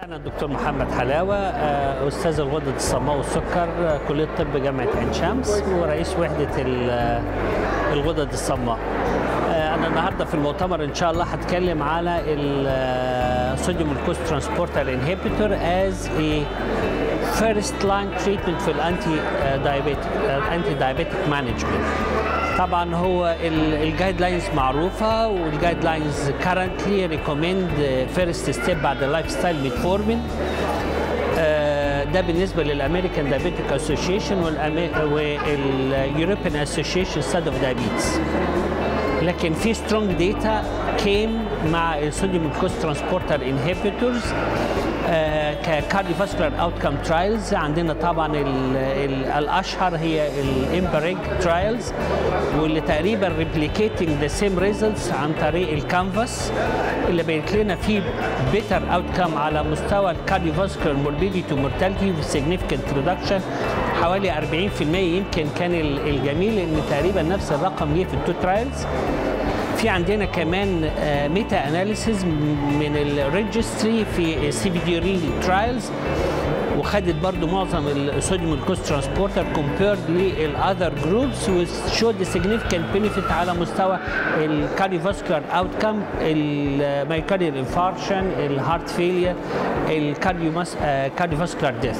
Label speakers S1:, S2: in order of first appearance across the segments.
S1: أنا الدكتور محمد حلاوة آه، أستاذ الغدد الصماء والسكر آه، كلية طب جامعة عين شمس ورئيس وحدة ال- آه، الغدد الصماء آه، أنا النهاردة في المؤتمر إن شاء الله هتكلم على الصوديوم الكوز ترانسبورتر انهبيتور از a first line treatment في الانتي دايابيتك الانتي دايابيتك مانجمنت طبعا هو الجايد لاينز معروفه والجايد لاينز كارنتلي ريكومند فيرست ستيب بعد اللايف ستايل ميتفورمين ده بالنسبه للامريكان دايابيتك اسوشيشن واليوروبيان اسوشيشن ستاد اوف دايابيتس لكن في سترونج داتا كيم مع الصوديوم الكوز ترانسبورتر انهبيتورز ككارديوفاسكولار اوتكم ترايلز عندنا طبعا ال ال الاشهر هي الامبريج ترايلز واللي تقريبا ريبليكيتنج ذا سيم ريزلتس عن طريق الكانفاس اللي بينت لنا فيه بيتر اوتكم على مستوى الكارديوفاسكولار موربيديتي ومورتاليتي وسيجنفكنت ريدكشن حوالي 40% يمكن كان الجميل ان تقريبا نفس الرقم جه في التو ترايلز في عندنا كمان ميتا اناليسيز من الريجستري في سي في دي ريل ترايلز وخدت برضو معظم الصوديوم الكوست ترانسبورتر كومبيرد للاذر جروبس وشود سيجنيفيكانت بينيفيت على مستوى الكارديوفاسكولار اوتكم المايكارديال انفارشن الهارت فيلير الكارديوفاسكولار ديث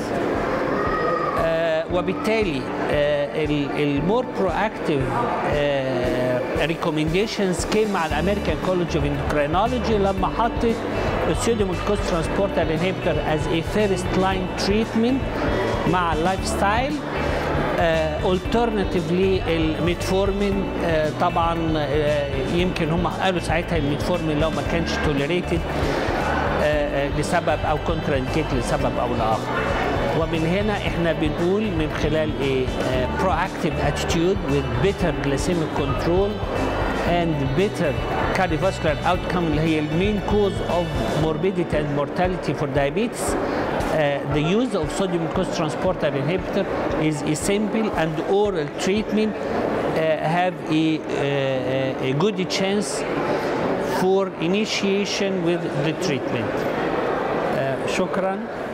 S1: وبالتالي المور برو اكتيف ريكومنديشنز كيم مع الامريكان كولج اوف اندوكرينولوجي لما حطت السوديوم الكوست ترانسبورتر انهبيتور از اي فيرست لاين تريتمنت مع اللايف ستايل الترناتيف للميتفورمين طبعا uh, يمكن هم قالوا ساعتها الميتفورمين لو ما كانش توليريتد uh, لسبب او كونترانديكيت لسبب او لاخر ومن هنا احنا بنقول من خلال ايه proactive attitude with better glycemic control and better cardiovascular outcome اللي هي المين cause of morbidity and mortality for diabetes Uh, the use of sodium glucose transporter inhibitor is a simple and oral treatment uh, have a, uh, a good chance for initiation with the treatment. شكرا